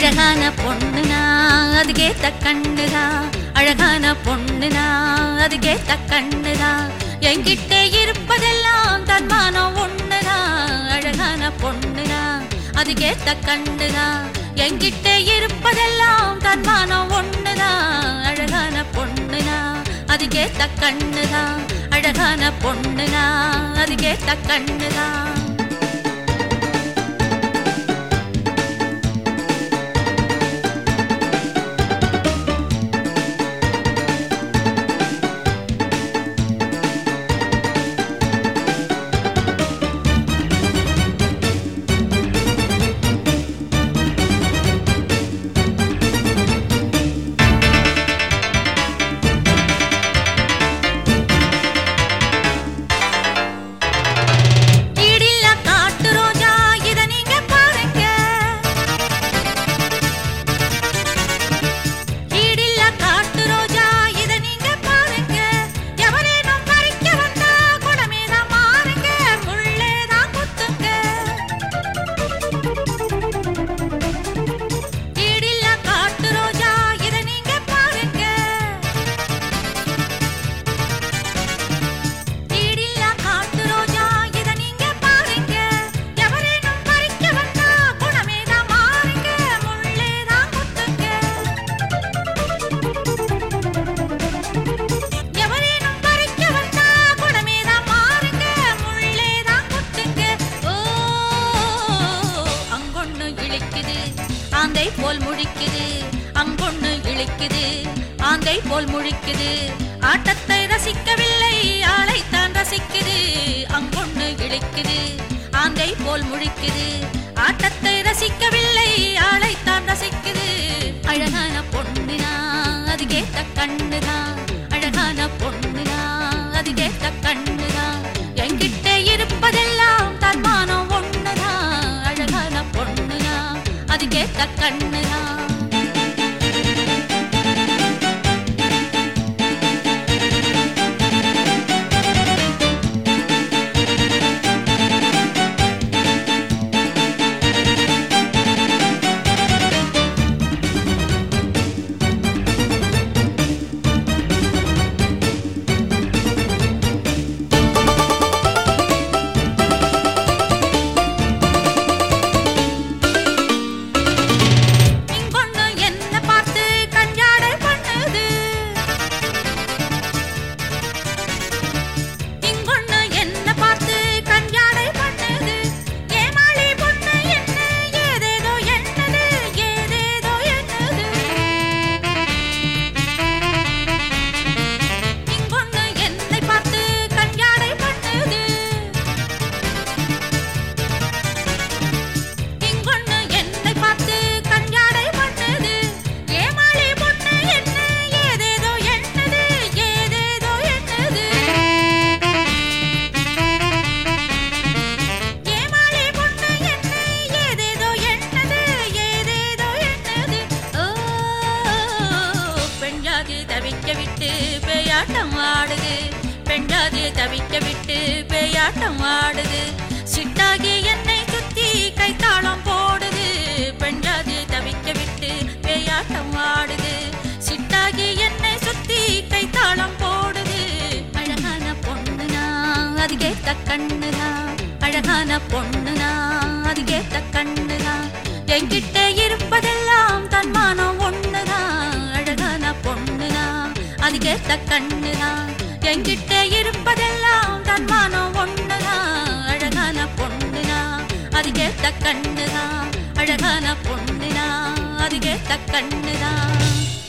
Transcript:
அழகான பொண்ணுனா அதுக்கேத்த கண்ணுதா அழகான பொண்ணுனா அதுக்கேத்த கண்ணுதா என்கிட்ட இருப்பதெல்லாம் தன்மானம் ஒண்ணுதா அழகான பொண்ணுனா அதுக்கேத்த கண்ணுதா என்கிட்ட இருப்பதெல்லாம் தன்மானம் ஒண்ணுதா அழகான பொண்ணுனா அதுக்கேத்த கண்ணுதா அழகான பொண்ணுனா அதுக்கேத்த கண்ணுதா ஈடில்ல காட்டு ரோஜா இத நீங்க பாருங்க ஈடில்ல காட்டு ரோஜா இத நீங்க பாருங்க எவரேனும் பறிக்க வந்தா குடமே தான் மாறுங்க முள்ளே தான் குத்துங்க ஈடில்ல காட்டு ரோஜா இத நீங்க பாருங்க ஈடில்ல காட்டு ரோஜா இத நீங்க பாருங்க எவரேனும் பறிக்க வந்தா குணமே தான் மாறுங்க முள்ளே தான் குத்துங்க எவரேனும் பறிக்க வந்தா குணமே தான் மாறுங்க முள்ளே தான் குத்துங்க ஓ அங்கொன்னு இழிக்குது ஆந்தை போல் முழிக்குது அங்கொன்னு இழிக்குது ஆந்தை போல் முழிக்குது ஆட்டத்தை ரசிக்கவில்லை ஆளைத்தான் ரசிக்குது அங்கொன்னு இழிக்குது ஆந்தை போல் முழிக்குது ஆட்டத்தை ரசிக்கவில்லை ஆளைத்தான் ரசிக்குது அழகான பொண்ணுனா அது கேட்ட கண்ணுதா அழகான பொண்ணுனா அது கேட்ட கண்ணுதா என்கிட்ட இருப்பதெல்லாம் தன்மானம் ஒண்ணுதா அழகான பொண்ணுனா அது கேட்ட கண்ணுதா இங்கொன்னு என்ன பார்த்து கஞ்சாடை பண்ணுது இங்கொன்னு என்ன பார்த்து கஞ்சாடை பண்ணுது ஏமாளி பொண்ணு என்ன ஏதேதோ என்னது ஏதேதோ என்னது இங்கொன்னு என்னை பார்த்து கஞ்சாடை பண்ணுது இங்கொன்னு என்னை பார்த்து கஞ்சாடை பண்ணுது ஏமாளி பொண்ணு என்ன ஏதேதோ என்னது ஏதேதோ என்னது ஏமாளி பொண்ணு என்ன ஏதேதோ என்னது ஏதேதோ என்னது ஓ பெண்ஜாதி தவிக்க விட்டு பேயாட்டம் ஆடுது பெண்ஜாதி தவிக்க விட்டு பேயாட்டம் ஆடுது சிட்டாகி என்னை சுத்தி கைத்தாளம் போடுது பெண்ஜாதி தவிக்க விட்டு பேயாட்டம் ஆடுது சிட்டாகி என்னை சுத்தி கைத்தாளம் போடுது அழகான பொண்ணுனா அது கேட்ட கண்ணுனா அழகான பொண்ணுனா அது கேட்ட கண்ணுனா என்கிட்ட இருப்பதெல்லாம் தன்மானம் ஒண்ணுதா அழகான பொண்ணுனா அது கேட்ட கண்ணுனா என்கிட்ட இருப்பதெல்லாம் தன்மானம் ஒண்ணுதா அழகான பொண்ணுனா அது கேட்ட கண்ணுதா அழகான பொண்ணுனா அது கேட்ட கண்ணுதா